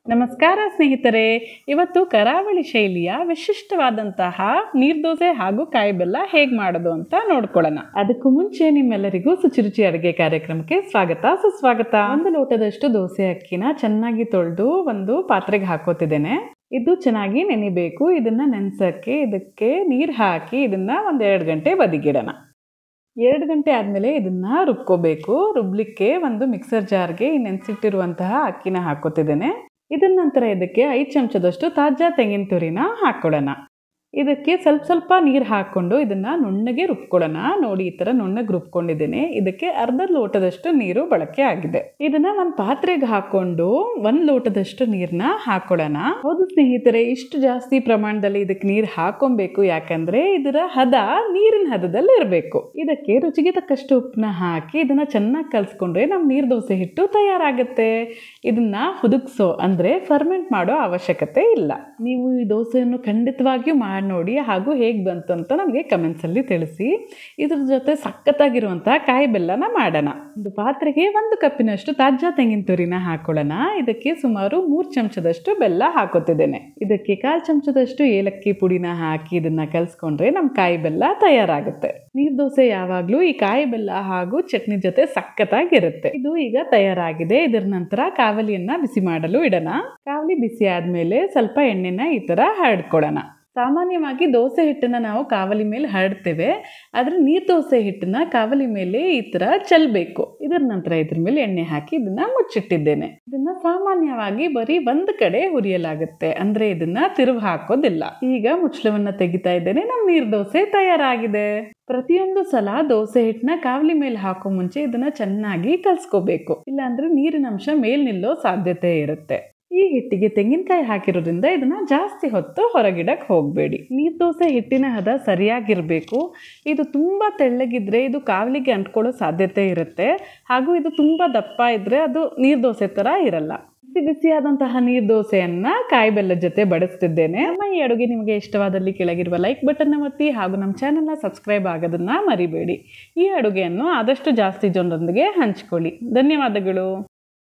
ನಮಸ್ಕಾರ ಸ್ನೇಹಿತರೆ ಇವತ್ತು ಕರಾವಳಿ ಶೈಲಿಯ ವಿಶಿಷ್ಟವಾದಂತಹ ನೀರ್ದೋಸೆ ಹಾಗೂ ಕಾಯಿ ಬೆಲ್ಲ ಹೇಗೆ ಮಾಡೋದು ಅಂತ ನೋಡ್ಕೊಳ್ಳೋಣ ಅದಕ್ಕೂ ಮುಂಚೆ ನಿಮ್ಮೆಲ್ಲರಿಗೂ ಸುಚಿರುಚಿ ಅಡುಗೆ ಕಾರ್ಯಕ್ರಮಕ್ಕೆ ಸ್ವಾಗತ ಸುಸ್ವಾಗತ ಒಂದು ಲೋಟದಷ್ಟು ದೋಸೆ ಅಕ್ಕಿನ ಚೆನ್ನಾಗಿ ತೊಳೆದು ಒಂದು ಪಾತ್ರೆಗೆ ಹಾಕೋತಿದ್ದೇನೆ ಇದು ಚೆನ್ನಾಗಿ ನೆನಿಬೇಕು ಇದನ್ನ ನೆನೆಸಕ್ಕೆ ಇದಕ್ಕೆ ನೀರು ಹಾಕಿ ಇದನ್ನ ಒಂದ್ ಎರಡು ಗಂಟೆ ಬದಿಗಿಡೋಣ ಎರಡು ಗಂಟೆ ಆದಮೇಲೆ ಇದನ್ನ ರುಬ್ಕೋಬೇಕು ರುಬ್ಲಿಕ್ಕೆ ಒಂದು ಮಿಕ್ಸರ್ ಜಾರ್ಗೆ ಈ ನೆನೆಸಿಟ್ಟಿರುವಂತಹ ಅಕ್ಕಿನ ಹಾಕೋತಿದ್ದೇನೆ ಇದನ್ನ ನಂತರ ಇದಕ್ಕೆ ಐದು ಚಮಚದಷ್ಟು ತಾಜಾ ತೆಂಗಿನ ತುರಿನ ಹಾಕ್ಕೊಳ್ಳೋಣ ಇದಕ್ಕೆ ಸ್ವಲ್ಪ ಸ್ವಲ್ಪ ನೀರು ಹಾಕ್ಕೊಂಡು ಇದನ್ನ ನುಣ್ಣಗೆ ರುಬ್ಕೊಳ್ಳೋಣ ನೋಡಿ ಈ ಥರ ನುಣ್ಣಗೆ ರುಬ್ಕೊಂಡಿದ್ದೇನೆ ಇದಕ್ಕೆ ಅರ್ಧ ಲೋಟದಷ್ಟು ನೀರು ಬಳಕೆ ಆಗಿದೆ ಇದನ್ನ ಒಂದು ಪಾತ್ರೆಗೆ ಹಾಕೊಂಡು ಒಂದು ಲೋಟದಷ್ಟು ನೀರನ್ನ ಹಾಕೊಳ್ಳೋಣ ಹೌದು ಸ್ನೇಹಿತರೆ ಇಷ್ಟು ಜಾಸ್ತಿ ಪ್ರಮಾಣದಲ್ಲಿ ಇದಕ್ಕೆ ನೀರು ಹಾಕೊಬೇಕು ಯಾಕಂದ್ರೆ ಇದರ ಹದ ನೀರಿನ ಹದದಲ್ಲಿ ಇರಬೇಕು ಇದಕ್ಕೆ ರುಚಿಗೆ ತಕ್ಕಷ್ಟು ಉಪ್ಪನ್ನ ಹಾಕಿ ಇದನ್ನ ಚೆನ್ನಾಗಿ ಕಲ್ಸ್ಕೊಂಡ್ರೆ ನಮ್ಮ ನೀರು ದೋಸೆ ಹಿಟ್ಟು ತಯಾರಾಗುತ್ತೆ ಇದನ್ನ ಹುದುಗ್ಸೋ ಅಂದ್ರೆ ಫರ್ಮೆಂಟ್ ಮಾಡೋ ಅವಶ್ಯಕತೆ ಇಲ್ಲ ನೀವು ಈ ದೋಸೆಯನ್ನು ಖಂಡಿತವಾಗಿಯೂ ಮಾಡಿ ನೋಡಿ ಹಾಗೂ ಹೇಗೆ ಬಂತು ಅಂತ ನಮಗೆ ಕಮೆಂಟ್ಸಲ್ಲಿ ತಿಳಿಸಿ ಇದ್ರ ಜೊತೆ ಸಖತ್ತಾಗಿರುವಂತಹ ಕಾಯಿ ಬೆಲ್ಲನ ಮಾಡೋಣ ಒಂದು ಪಾತ್ರೆಗೆ ಒಂದು ಕಪ್ಪಿನಷ್ಟು ತಾಜಾ ತೆಂಗಿನ ತುರಿನ ಹಾಕೊಳ್ಳೋಣ ಇದಕ್ಕೆ ಸುಮಾರು ಮೂರು ಚಮಚದಷ್ಟು ಬೆಲ್ಲ ಹಾಕೋತಿದ್ದೇನೆ ಇದಕ್ಕೆ ಕಾಲು ಚಮಚದಷ್ಟು ಏಲಕ್ಕಿ ಪುಡಿನ ಹಾಕಿ ಇದನ್ನ ಕಲ್ಸ್ಕೊಂಡ್ರೆ ನಮ್ಮ ಕಾಯಿ ಬೆಲ್ಲ ತಯಾರಾಗುತ್ತೆ ನೀರ್ ದೋಸೆ ಯಾವಾಗಲೂ ಈ ಕಾಯಿ ಬೆಲ್ಲ ಹಾಗೂ ಚಟ್ನಿ ಜೊತೆ ಸಖತ್ತಾಗಿರುತ್ತೆ ಇದು ಈಗ ತಯಾರಾಗಿದೆ ಇದರ ನಂತರ ಕಾವಲಿಯನ್ನ ಬಿಸಿ ಮಾಡಲು ಇಡೋಣ ಕಾವಲಿ ಬಿಸಿ ಆದ್ಮೇಲೆ ಸ್ವಲ್ಪ ಎಣ್ಣೆನ ಈ ತರ ಹರಡ್ಕೊಳ್ಳೋಣ ಸಾಮಾನ್ಯವಾಗಿ ದೋಸೆ ಹಿಟ್ಟನ್ನ ನಾವು ಕಾವಲಿ ಮೇಲೆ ಹರಡ್ತೇವೆ ಆದರೆ ನೀರು ದೋಸೆ ಹಿಟ್ಟನ್ನ ಕಾವಲಿ ಮೇಲೆ ಈ ತರ ಚೆಲ್ಬೇಕು ಇದರ ನಂತರ ಇದ್ರ ಮೇಲೆ ಎಣ್ಣೆ ಹಾಕಿ ಇದನ್ನ ಮುಚ್ಚಿಟ್ಟಿದ್ದೇನೆ ಇದನ್ನ ಸಾಮಾನ್ಯವಾಗಿ ಬರೀ ಒಂದು ಕಡೆ ಹುರಿಯಲಾಗುತ್ತೆ ಅಂದ್ರೆ ಇದನ್ನ ತಿರುವು ಹಾಕೋದಿಲ್ಲ ಈಗ ಮುಚ್ಚಳವನ್ನ ತೆಗಿತಾ ಇದ್ದೇನೆ ನಮ್ಮ ನೀರು ದೋಸೆ ತಯಾರಾಗಿದೆ ಪ್ರತಿಯೊಂದು ಸಲ ದೋಸೆ ಹಿಟ್ಟನ್ನ ಕಾವಲಿ ಮೇಲೆ ಹಾಕೋ ಮುಂಚೆ ಇದನ್ನ ಚೆನ್ನಾಗಿ ಕಲ್ಸ್ಕೋಬೇಕು ಇಲ್ಲಾಂದ್ರೆ ನೀರಿನ ಅಂಶ ಮೇಲ್ ನಿಲ್ಲೋ ಸಾಧ್ಯತೆ ಇರುತ್ತೆ ಈ ಹಿಟ್ಟಿಗೆ ತೆಂಗಿನಕಾಯಿ ಹಾಕಿರೋದ್ರಿಂದ ಇದನ್ನ ಜಾಸ್ತಿ ಹೊತ್ತು ಹೊರಗಿಡಕ್ಕೆ ಹೋಗಬೇಡಿ ನೀರು ದೋಸೆ ಹಿಟ್ಟಿನ ಹದ ಸರಿಯಾಗಿರಬೇಕು ಇದು ತುಂಬ ತೆಳ್ಳಗಿದ್ರೆ ಇದು ಕಾವಲಿಗೆ ಅಂಟ್ಕೊಳ್ಳೋ ಸಾಧ್ಯತೆ ಇರುತ್ತೆ ಹಾಗೂ ಇದು ತುಂಬ ದಪ್ಪ ಇದ್ರೆ ಅದು ನೀರು ದೋಸೆ ಥರ ಇರಲ್ಲ ಬಿಸಿ ಬಿಸಿಯಾದಂತಹ ನೀರು ದೋಸೆಯನ್ನ ಕಾಯಿ ಬೆಲ್ಲದ ಜೊತೆ ಬಡಿಸ್ತಿದ್ದೇನೆ ನಮ್ಮ ಈ ಅಡುಗೆ ನಿಮಗೆ ಇಷ್ಟವಾದಲ್ಲಿ ಕೆಳಗಿರುವ ಲೈಕ್ ಬಟನ್ನ ಒತ್ತಿ ಹಾಗೂ ನಮ್ಮ ಚಾನೆಲ್ನ ಸಬ್ಸ್ಕ್ರೈಬ್ ಆಗೋದನ್ನ ಮರಿಬೇಡಿ ಈ ಅಡುಗೆಯನ್ನು ಆದಷ್ಟು ಜಾಸ್ತಿ ಜನರೊಂದಿಗೆ ಹಂಚ್ಕೊಳ್ಳಿ ಧನ್ಯವಾದಗಳು